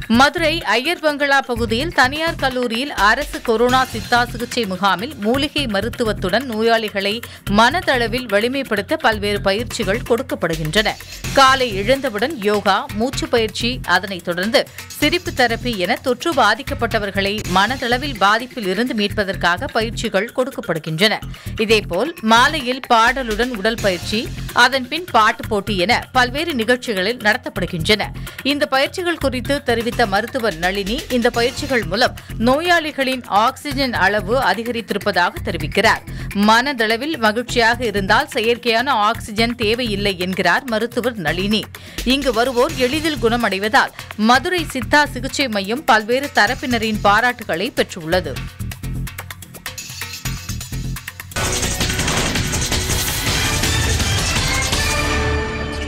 மதுரை ஐயர் பங்களா பகுதியில் தனியார் கல்லூரியில் அரசு கொரோனா சித்தா சிகிச்சை முகாமில் மூலிகை மருத்துவத்துடன் நோயாளிகளை மனதளவில் வலிமைப்படுத்த பல்வேறு பயிற்சிகள் கொடுக்கப்படுகின்றன காலை எழுந்தவுடன் யோகா மூச்சு பயிற்சி அதனைத் தொடர்ந்து சிரிப்பு தெரப்பி என தொற்று பாதிக்கப்பட்டவர்களை மனதளவில் பாதிப்பில் இருந்து மீட்பதற்காக பயிற்சிகள் கொடுக்கப்படுகின்றன இதேபோல் மாலையில் பாடலுடன் உடல் பயிற்சி அதன்பின் பாட்டு போட்டி என பல்வேறு நிகழ்ச்சிகளில் நடத்தப்படுகின்றன இந்த பயிற்சிகள் குறித்து தெரிவித்த மருத்துவர் நளினி இந்த பயிற்சிகள் மூலம் நோயாளிகளின் ஆக்ஸிஜன் அளவு அதிகரித்திருப்பதாக தெரிவிக்கிறார் மனதளவில் மகிழ்ச்சியாக இருந்தால் செயற்கையான ஆக்ஸிஜன் தேவையில்லை என்கிறார் மருத்துவர் நளினி இங்கு வருவோர் எளிதில் குணமடைவதால் மதுரை சித்தா சிகிச்சை மையம் பல்வேறு தரப்பினரின் பாராட்டுகளை பெற்றுள்ளது